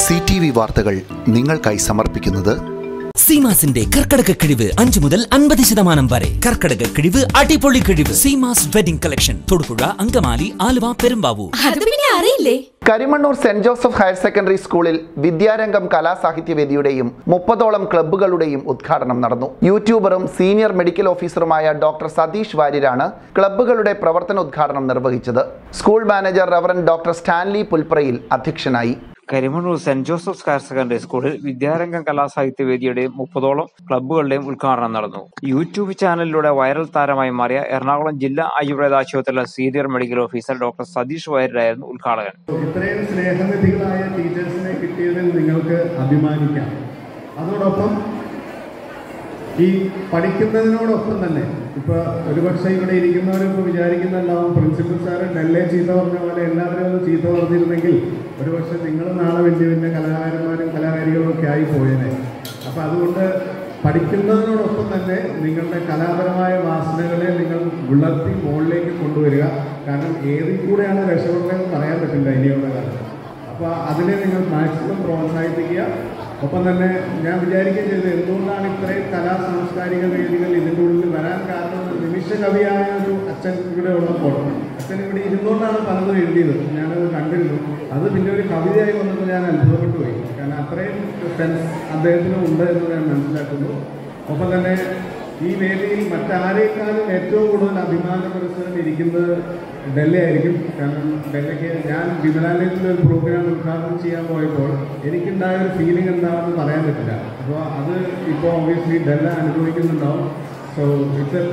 C T V വാർത്തകൾ നിങ്ങൾക്കായി സമർപ്പിക്കുന്നത് സീമാസിന്റെ കർക്കടക കിഴിവ് അഞ്ചു മുതൽ അൻപത് ശതമാനം വരെ കർക്കടക കിഴിവ് അടിപൊളി കിഴിവ് സീമാസ് വെഡിംഗ് കളക്ഷൻ തൊടുപുഴ അങ്കമാലി ആലുവ പെരുമ്പാവൂർ അത് പിന്നെ അറിയില്ലേ Karimannoor saint Joseph higher secondary സ്കൂളിൽ വിദ്യാരംഗം കലാസാഹിത്യവേദിയുടെയും മുപ്പതോളം ക്ലബ്ബുകളുടെയും ഉദ്ഘാടനം നടന്നു യൂട്യൂബറും സീനിയർ മെഡിക്കൽ ഓഫീസറുമായ ഡോക്ടർ സതീഷ് വാര്യരാണ് ക്ലബ്ബുകളുടെ പ്രവർത്തനോദ്ഘാടനം നിർവഹിച്ചത് school manager reverend doctor Stanley പുൽപ്രയിൽ അധ്യക്ഷനായി Karimannoor saint Joseph's higher secondary സ്കൂളിൽ വിദ്യാരംഗം കലാസാഹിത്യ വേദിയുടെയും മുപ്പതോളം ക്ലബ്ബുകളുടെയും ഉദ്ഘാടനം നടന്നു യൂട്യൂബ് ചാനലിലൂടെ വൈറൽ താരമായി മാറിയ എറണാകുളം ജില്ലാ ആയുർവേദ ആശുപത്രിയിലെ senior medical officer doctor Satheesh വൈരായിരുന്നു ഉദ്ഘാടകൻ ഇത്രയും സ്നേഹനിധികളായ ടീച്ചേഴ്സിനെ കിട്ടിയതിൽ നിങ്ങൾക്ക് അഭിമാനിക്കാം അതോടൊപ്പം ഈ പഠിക്കുന്നതിനോടൊപ്പം തന്നെ ഇപ്പൊ ഒരുപക്ഷെ ഇവിടെ ഇരിക്കുന്നവരൊക്കെ വിചാരിക്കുന്നുണ്ടാവും പ്രിൻസിപ്പൽ സാറ് ഡെല്ലേ ചീത്ത പറഞ്ഞ പോലെ എല്ലാവരും ഒന്ന് ചീത്ത പറഞ്ഞിരുന്നെങ്കിൽ ഒരുപക്ഷെ നിങ്ങൾ നാളെ വലിയ വലിയ കലാകാരന്മാരും കലാകാരികളും ഒക്കെ ആയി പോയേനെ അപ്പൊ അതുകൊണ്ട് പഠിക്കുന്നതിനോടൊപ്പം തന്നെ നിങ്ങളുടെ കലാപരമായ വാസനകളെ നിങ്ങൾ വിളർത്തി മുകളിലേക്ക് കൊണ്ടുവരിക കാരണം ഏതിൽ കൂടെയാണ് രക്ഷപ്പെടുന്നതെന്ന് പറയാൻ പറ്റില്ല ഇനിയുള്ള കാലത്ത് അപ്പോൾ അതിനെ നിങ്ങൾ മാക്സിമം പ്രോത്സാഹിപ്പിക്കുക ഒപ്പം തന്നെ ഞാൻ വിചാരിക്കുകയും ചെയ്തത് എന്തുകൊണ്ടാണ് ഇത്രയും കലാ സാംസ്കാരിക വേദികൾ ഇതിൻ്റെ ഉള്ളിൽ വരാൻ കാരണം നിമിഷ കവിയായ ഒരു അച്ഛൻ ഇവിടെ ഉള്ളപ്പോൾ അച്ഛൻ ഇവിടെ ഇരുന്നുകൊണ്ടാണ് പലതും എഴുതിയത് ഞാനത് കണ്ടിരുന്നു അത് പിന്നെ ഒരു കവിതയായി വന്നപ്പോൾ ഞാൻ അത്ഭുതപ്പെട്ടു പോയി കാരണം അത്രയും സെൻസ് അദ്ദേഹത്തിന് ഉണ്ട് എന്ന് ഞാൻ മനസ്സിലാക്കുന്നു ഒപ്പം തന്നെ ഈ വേദിയിൽ മറ്റാരേക്കാളും ഏറ്റവും കൂടുതൽ അഭിമാന പുരസ്സരം ഇരിക്കുന്നത് ഡൽഹി ആയിരിക്കും കാരണം ഡൽഹിക്ക് ഞാൻ വിമലാലയത്തിൽ ഒരു പ്രോഗ്രാം ഉദ്ഘാടനം ചെയ്യാൻ പോയപ്പോൾ എനിക്കുണ്ടായ ഒരു ഫീലിംഗ് എന്താണെന്ന് പറയാൻ പറ്റില്ല അപ്പോൾ അത് ഇപ്പോൾ ഒബ്വിയസ്ലി ഡൽഹി അനുഭവിക്കുന്നുണ്ടാവും so it's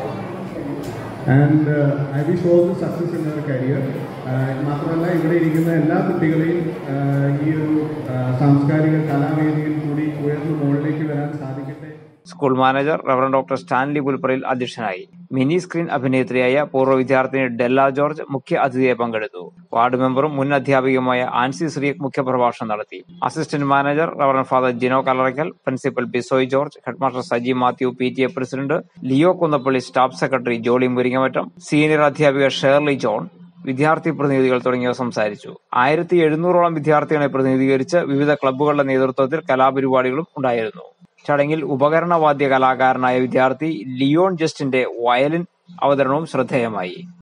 and I wish all the success in our career മാത്രമല്ല ഇവിടെ ഇരിക്കുന്ന എല്ലാ കുട്ടികളെയും uh, ഈ ഒരു uh, സാംസ്കാരിക കലാവേദിയിൽ കൂടി ഉയർന്നു മുകളിലേക്ക് വരാൻ സാധിക്കട്ടെ school manager reverend doctor Stanley പുൽപ്പറയിൽ അധ്യക്ഷനായി മിനി സ്ക്രീൻ അഭിനേത്രിയായ പൂർവ്വ വിദ്യാർത്ഥിനി ഡെല്ല ജോർജ് മുഖ്യ അതിഥിയായി പങ്കെടുത്തു വാർഡ് മെമ്പറും മുൻ അധ്യാപികയുമായ ആൻസി ശ്രീക് മുഖ്യപ്രഭാഷണം നടത്തി assistant manager reverend father Jino Kalarakkal principal Bisoy George headmaster Saji Mathew P T A president Leo Kunnappally staff secretary Jolly Muringamattam senior അധ്യാപിക ഷേർലി ജോൺ വിദ്യാർത്ഥി പ്രതിനിധികൾ തുടങ്ങിയവർ സംസാരിച്ചു ആയിരത്തി എഴുന്നൂറോളം വിദ്യാർത്ഥികളെ പ്രതിനിധീകരിച്ച് വിവിധ ക്ലബ്ബുകളുടെ നേതൃത്വത്തിൽ കലാപരിപാടികളും ഉണ്ടായിരുന്നു ചടങ്ങിൽ ഉപകരണവാദ്യ കലാകാരനായ വിദ്യാർത്ഥി ലിയോൺ ജസ്റ്റിന്റെ വയലിൻ അവതരണവും ശ്രദ്ധേയമായി